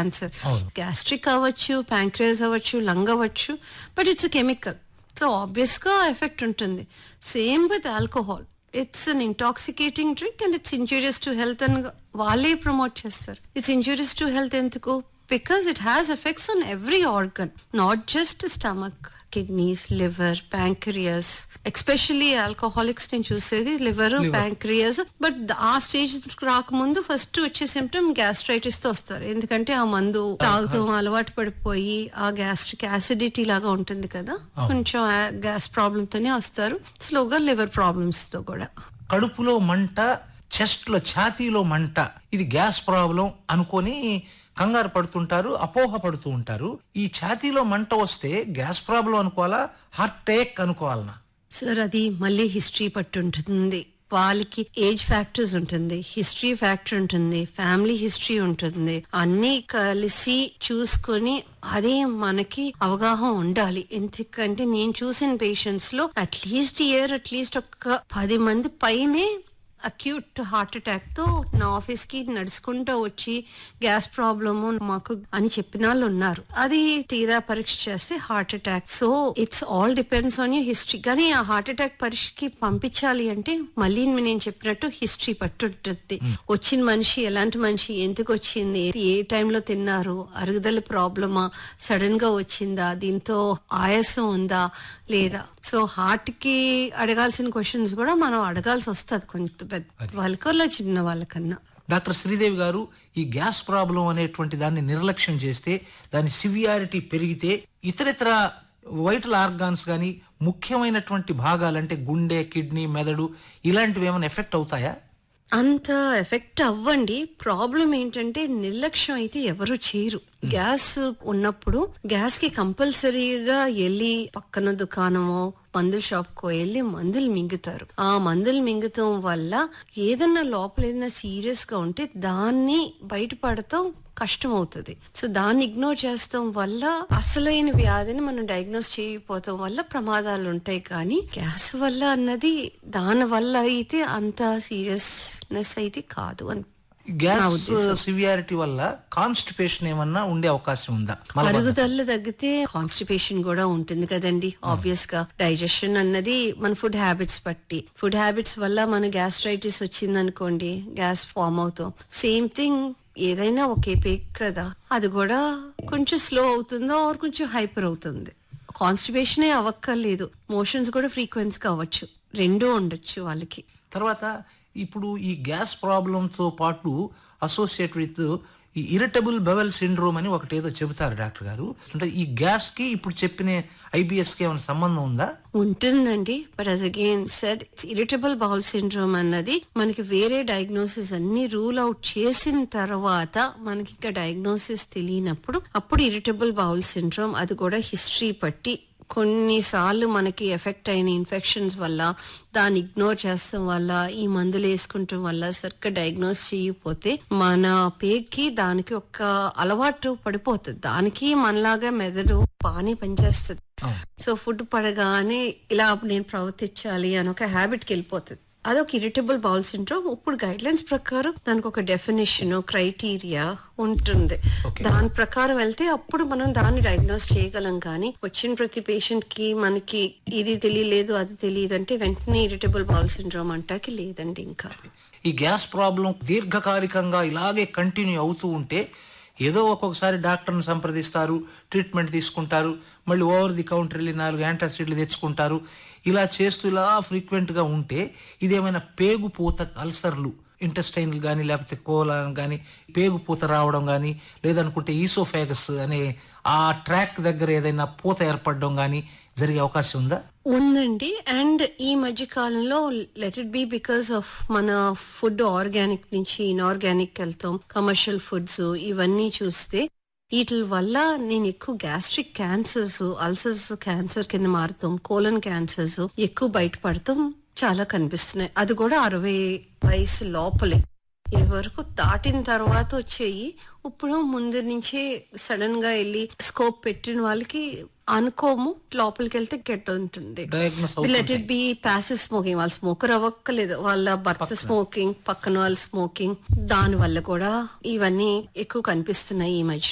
Cancer అవును. Gastric అవ్వచ్చు pancreas అవ్వచ్చు లంగ్ అవ్వచ్చు but it's chemical so obvious గా ఎఫెక్ట్ ఉంటుంది same with alcohol it's an intoxicating drink and it's injurious to health అని వాళ్ళే ప్రమోట్ చేస్తారు ఇట్స్ ఇంజూరియస్ టు హెల్త్ ఎందుకు because it has effects on every organ not just stomach kidneys liver pancreas especially alcoholics నేను చూసేది liver pancreas but ఆ stage రాకముందు first వచ్చే symptom gastritis తో వస్తారు ఎందుకంటే ఆ మందు తాగుతూ అలవాటు పడిపోయి ఆ గ్యాస్ట్రిక్ యాసిడిటీ లాగా ఉంటుంది కదా కొంచెం గ్యాస్ ప్రాబ్లమ్ తోనే వస్తారు స్లోగా లివర్ ప్రాబ్లమ్స్ తో కూడా కడుపులో మంట చెస్ట్ లో ఛాతీలో మంట ఇది గ్యాస్ ప్రాబ్లం అనుకొని కంగారు పడుతుంటారు అపోహ పడుతూ ఉంటారు ఈ ఛాతీలో మంట వస్తే గ్యాస్ ప్రాబ్లం అనుకోవాలా హార్ట్ అటాక్ అనుకోవాలనా సార్ అది మళ్ళీ హిస్టరీ పట్టు ఉంటుంది వాళ్ళకి ఏజ్ ఫ్యాక్టర్స్ ఉంటుంది హిస్టరీ ఫ్యాక్టర్ ఉంటుంది ఫ్యామిలీ హిస్టరీ ఉంటుంది అన్ని కలిసి చూసుకొని అదే మనకి అవగాహన ఉండాలి ఎందుకంటే నేను చూసిన పేషెంట్స్ లో అట్లీస్ట్ ఇయర్ అట్లీస్ట్ ఒక పది మంది పైనే అక్యూట్ హార్ట్ అటాక్ తో నా ఆఫీస్ కి నడుచుకుంటూ వచ్చి గ్యాస్ ప్రాబ్లము మాకు అని చెప్పిన వాళ్ళు ఉన్నారు అది తీరా పరీక్ష చేస్తే heart attack so it's all depends on you history కానీ ఆ హార్ట్ అటాక్ పరీక్షకి పంపించాలి అంటే మళ్ళీ నేను చెప్పినట్టు హిస్టరీ పట్టుంటుంది వచ్చిన మనిషి ఎలాంటి మనిషి ఎందుకు వచ్చింది ఏ టైంలో తిన్నారు అరుగుదల ప్రాబ్లమా సడన్ గా వచ్చిందా దీంతో ఆయాసం ఉందా లేదా సో హార్ట్ కి అడగాల్సిన క్వశ్చన్స్ కూడా మనం అడగాల్సి వస్తుంది కొంచెం పెద్ద వాళ్ళకల్లా చిన్న వాళ్ళకన్నా డాక్టర్ శ్రీదేవి గారు ఈ గ్యాస్ ప్రాబ్లం అనేటువంటి దాన్ని నిర్లక్ష్యం చేస్తే దాని సివియారిటీ పెరిగితే ఇతరితర వైటల్ ఆర్గాన్స్ కానీ ముఖ్యమైనటువంటి భాగాలు అంటే గుండె కిడ్నీ మెదడు ఇలాంటివి ఏమైనా ఎఫెక్ట్ అవుతాయా అంత ఎఫెక్ట్ అవ్వండి ప్రాబ్లం ఏంటంటే నిర్లక్ష్యం అయితే ఎవరు చేయరు గ్యాస్ ఉన్నప్పుడు గ్యాస్ కి కంపల్సరీగా వెళ్ళి పక్కన దుకాణమో మందుల షాప్ కో వెళ్ళి మందులు మింగుతారు ఆ మందులు మింగటం వల్ల ఏదన్నా లోపల ఏదైనా సీరియస్ గా ఉంటే దాన్ని బయటపడతాం కష్టం అవుతుంది సో దాన్ని ఇగ్నోర్ చేస్తాం వల్ల అసలైన వ్యాధిని మనం డయాగ్నోస్ చేయకపోతాం వల్ల ప్రమాదాలు ఉంటాయి కానీ గ్యాస్ వల్ల అన్నది దాని వల్ల అయితే అంత సీరియస్నెస్ అయితే కాదు అని గ్యాస్ సివియారిటీ వల్ల కాన్స్టిపేషన్ ఏమన్నా ఉండే అవకాశం ఉందా మలబద్ధకం. అరుగుదల తగ్గితే కాన్స్టిపేషన్ కూడా ఉంటుంది కదండి ఆబ్వియస్ గా డైజెషన్ అన్నది మన ఫుడ్ హ్యాబిట్స్ బట్టి ఫుడ్ హ్యాబిట్స్ వల్ల మన గ్యాస్ట్రైటిస్ వచ్చింది అనుకోండి గ్యాస్ ఫామ్ అవుతాం సేమ్ థింగ్ ఏదైనా ఒకే పేక్ కదా అది కూడా కొంచెం స్లో అవుతుందో ఆర్ కొంచెం హైపర్ అవుతుంది కాన్స్టిపేషనే అవ్వక్కర్లేదు మోషన్స్ కూడా ఫ్రీక్వెన్స్ గా అవ్వచ్చు రెండూ ఉండొచ్చు వాళ్ళకి తర్వాత ఇప్పుడు ఈ గ్యాస్ ప్రాబ్లంతో పాటు అసోసియేట్ విత్ ఈ ఇరిటబుల్ బెవెల్ సిండ్రోమ్ అని ఒకటి ఏదో చెబుతారు డాక్టర్ గారు అంటే ఈ గ్యాస్ కి ఇప్పుడు చెప్పిన ఐబిఎస్ కి ఏమైనా సంబంధం ఉందా ఉంటుందండి but as again said irritable bowel syndrome అన్నది మనకి వేరే డయాగ్నోసిస్ అన్ని రూల్ అవుట్ చేసిన తర్వాత మనకి ఇంకా డయాగ్నోసిస్ తెలియనప్పుడు అప్పుడు ఇరిటబుల్ బౌల్ సిండ్రోమ్ అది కూడా హిస్టరీ పట్టి కొన్నిసార్లు మనకి ఎఫెక్ట్ అయిన ఇన్ఫెక్షన్స్ వల్ల దాన్ని ఇగ్నోర్ చేస్తాం వల్ల ఈ మందులు వేసుకుంటాం వల్ల సరిగ్గా డయాగ్నోస్ చేయకపోతే మన పేగుకి దానికి ఒక అలవాటు పడిపోతుంది దానికి మనలాగా మెదడు బాగానే పనిచేస్తుంది సో ఫుడ్ పడగానే ఇలా నేను ప్రవర్తించాలి అని ఒక హ్యాబిట్కి వెళ్ళిపోతుంది అదొక ఇరిటబుల్ బౌల్ సిండ్రోమ్ ఇప్పుడు గైడ్ లైన్స్ ప్రకారం దానికి ఒక డెఫినేషన్ క్రైటీరియా ఉంటుంది దాని ప్రకారం వెళ్తే అప్పుడు మనం దాన్ని డయాగ్నోస్ చేయగలం కానీ వచ్చిన ప్రతి పేషెంట్ కి మనకి ఇది తెలియలేదు అది తెలియదు అంటే వెంటనే ఇరిటబుల్ బౌల్ సిండ్రోమ్ అంటాకి లేదండి ఇంకా ఈ గ్యాస్ ప్రాబ్లం దీర్ఘకాలికంగా ఇలాగే కంటిన్యూ అవుతూ ఉంటే ఏదో ఒక్కొక్కసారి డాక్టర్ని సంప్రదిస్తారు ట్రీట్మెంట్ తీసుకుంటారు మళ్ళీ ఓవర్ ది కౌంటర్ వెళ్ళి నాలుగు యాంటాసిడ్లు తెచ్చుకుంటారు ఇలా చేస్తూ ఇలా ఫ్రీక్వెంట్గా ఉంటే ఇదేమైనా పేగుపూత అల్సర్లు ఇంటెస్టైన్లు కానీ లేకపోతే కోలాన్ కానీ పేగుపూత రావడం కానీ లేదనుకుంటే ఈసోఫాగస్ అనే ఆ ట్రాక్ దగ్గర ఏదైనా పూత ఏర్పడడం కానీ జరిగే అవకాశం ఉందా ఉందండి అండ్ ఈ మధ్య కాలంలో let it be because of మన ఫుడ్ ఆర్గానిక్ నుంచి ఇన్ఆర్గానిక్ వెళ్తాం కమర్షియల్ ఫుడ్స్ ఇవన్నీ చూస్తే వీటి వల్ల నేను ఎక్కువ గ్యాస్ట్రిక్ క్యాన్సర్స్ అల్సర్స్ క్యాన్సర్ కింద మారుతాం కోలన్ క్యాన్సర్స్ ఎక్కువ బయటపడతాం చాలా కనిపిస్తున్నాయి అది కూడా అరవై వయసు లోపలే ఇది వరకు దాటిన తర్వాత వచ్చేయి ఇప్పుడు ముందు నుంచే సడన్ గా వెళ్ళి స్కోప్ పెట్టిన వాళ్ళకి అనుకోము లోపలికి వెళ్తే గెట్ ఉంటుంది diagnose let it be passive smoking వాళ్ళు స్మోకర్ అవ్వక్కలేదు వాళ్ళ భర్త స్మోకింగ్ పక్కన వాళ్ళు స్మోకింగ్ దాని వల్ల కూడా ఇవన్నీ ఎక్కువ కనిపిస్తున్నాయి ఈ మధ్య